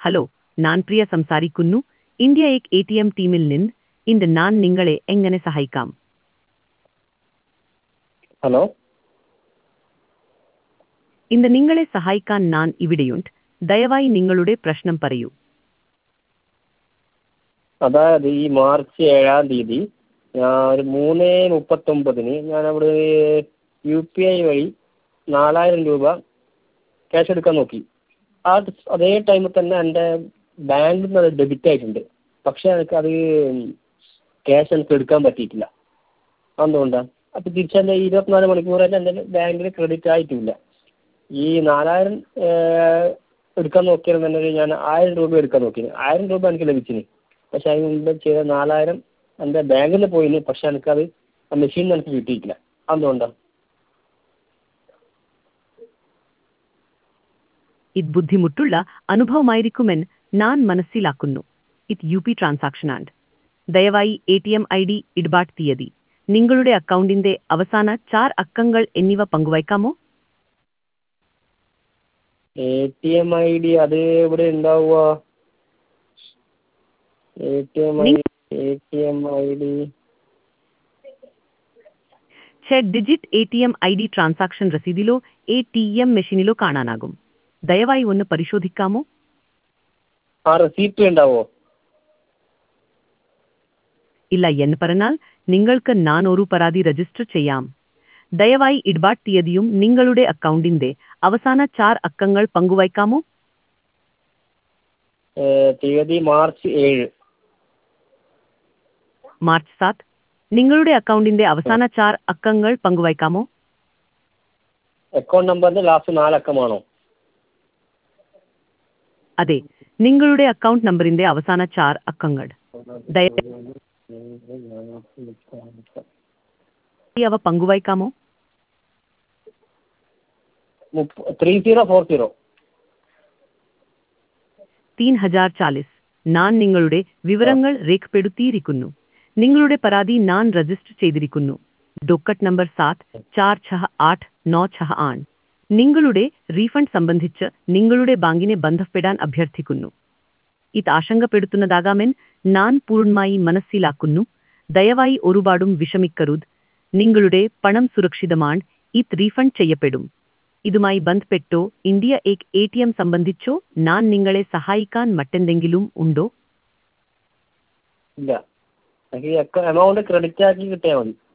hello ഞാൻ പ്രിയ സംസാരിക്കുന്നു India എക് എ ടി എം ടീമിൽ നിന്ന് ഇന്ന് ഞാൻ നിങ്ങളെ എങ്ങനെ സഹായിക്കാം ഹലോ ഇന്ന് നിങ്ങളെ സഹായിക്കാൻ ഞാൻ ഇവിടെയുണ്ട് ദയവായി നിങ്ങളുടെ പ്രശ്നം പറയൂ അതായത് ഈ മാർച്ച് ഏഴാം തീയതി ഞാൻ ഒരു മൂന്ന് മുപ്പത്തൊമ്പതിന് ഞാൻ അവിടെ യു പി ഐ വഴി നാലായിരം രൂപ ക്യാഷ് എടുക്കാൻ നോക്കി ആ അതേ ടൈമിൽ തന്നെ എൻ്റെ ബാങ്കിൽ നിന്ന് അത് ഡെബിറ്റ് ആയിട്ടുണ്ട് പക്ഷേ എനിക്ക് അത് ക്യാഷ് എനിക്ക് എടുക്കാൻ പറ്റിയിട്ടില്ല എന്തുകൊണ്ടാണ് അപ്പോൾ തിരിച്ചെൻ്റെ ഇരുപത്തിനാല് മണിക്കൂറായിട്ട് എൻ്റെ ബാങ്കിൽ ക്രെഡിറ്റ് ആയിട്ടുമില്ല ഈ നാലായിരം എടുക്കാൻ നോക്കിയിരുന്നുണ്ടെങ്കിൽ ഞാൻ ആയിരം രൂപ എടുക്കാൻ നോക്കി ആയിരം രൂപ എനിക്ക് ലഭിച്ചിന് പക്ഷേ അതിന് മുമ്പ് ചെയ്ത നാലായിരം എൻ്റെ ബാങ്കിൽ നിന്ന് പോയിന് പക്ഷേ എനിക്കത് ആ മെഷീനിൽ നിന്ന് എനിക്ക് കിട്ടിയിട്ടില്ല എന്തുകൊണ്ടാണ് ഇത് ബുദ്ധിമുട്ടുള്ള അനുഭവമായിരിക്കുമെന്ന് ഞാൻ മനസ്സിലാക്കുന്നു ഇത് യു പി ട്രാൻസാക്ഷനാണ് ദയവായി A T M I D ഇടപാട് തീയതി നിങ്ങളുടെ അക്കൗണ്ടിന്റെ അവസാന ചാർ അക്കങ്ങൾ എന്നിവ പങ്കുവയ്ക്കാമോ A T M I D അത് ഇവിടെ ഉണ്ടാവുക A T M I A T M I D ചെ digit A T M I D transaction രസീതിലോ എ ടി എം മെഷീനിലോ കാണാനാകും ദയവായി ഒന്ന് പരിശോധിക്കാമോ ആ റെസീപ്റ്റ് ഉണ്ടാവോ ഇല്ല എന്ന് പറഞ്ഞാൽ നിങ്ങൾക്ക് ഞാൻ ഒരു പരാതി രജിസ്റ്റർ ചെയ്യാം ദയവായി ഇടപാട് തീയതിയും നിങ്ങളുടെ അക്കൗണ്ടിന്റെ അവസാന ചാർ അക്കങ്ങൾ പങ്കുവയ്ക്കാമോ ഏ, തീയതി മാർച്ച് ഏഴ് മാർച്ച് സാത്ത് നിങ്ങളുടെ അക്കൗണ്ടിന്റെ അവസാന ചാർ അക്കങ്ങൾ പങ്കുവയ്ക്കാമോ അക്കൗണ്ട് നമ്പറിന്റെ ലാസ്റ്റ് നാലക്കമാണോ അതെ നിങ്ങളുടെ അക്കൗണ്ട് നമ്പറിന്റെ അവസാന ചാർ അക്കങ്ങൾ ദയവായി അവ പങ്കുവയ്ക്കാമോ ത്രീ സീറോ ഫോർ സീറോ തീൻ ഹജാർ ചാലിസ് ഞാൻ നിങ്ങളുടെ വിവരങ്ങൾ രേഖപ്പെടുത്തിയിരിക്കുന്നു നിങ്ങളുടെ പരാതി ഞാൻ രജിസ്റ്റർ ചെയ്തിരിക്കുന്നു ഡോക്കറ്റ് നമ്പർ സാത്ത് ചാർ ഛഹ ആठ നോ ഛഹ ആണ് നിങ്ങളുടെ റീഫണ്ട് സംബന്ധിച്ച് നിങ്ങളുടെ ബാങ്കിനെ ബന്ധപ്പെടാൻ അഭ്യർത്ഥിക്കുന്നു ഇത് ആശങ്കപ്പെടുത്തുന്നതാകാമെന്ന് ഞാൻ പൂർണ്ണമായി മനസ്സിലാക്കുന്നു ദയവായി ഒരുപാടും വിഷമിക്കരുത് നിങ്ങളുടെ പണം സുരക്ഷിതമാണ് ഇത് റീഫണ്ട് ചെയ്യപ്പെടും ഇതുമായി ബന്ധപ്പെട്ടോ ഇന്ത്യ എക് എ ടി എം സംബന്ധിച്ചോ ഞാൻ നിങ്ങളെ സഹായിക്കാൻ മറ്റെന്തെങ്കിലും ഉണ്ടോ ഇല്ല എനിക്ക് എമൗണ്ട് ക്രെഡിറ്റ് ആക്കി കിട്ടിയാൽ മതി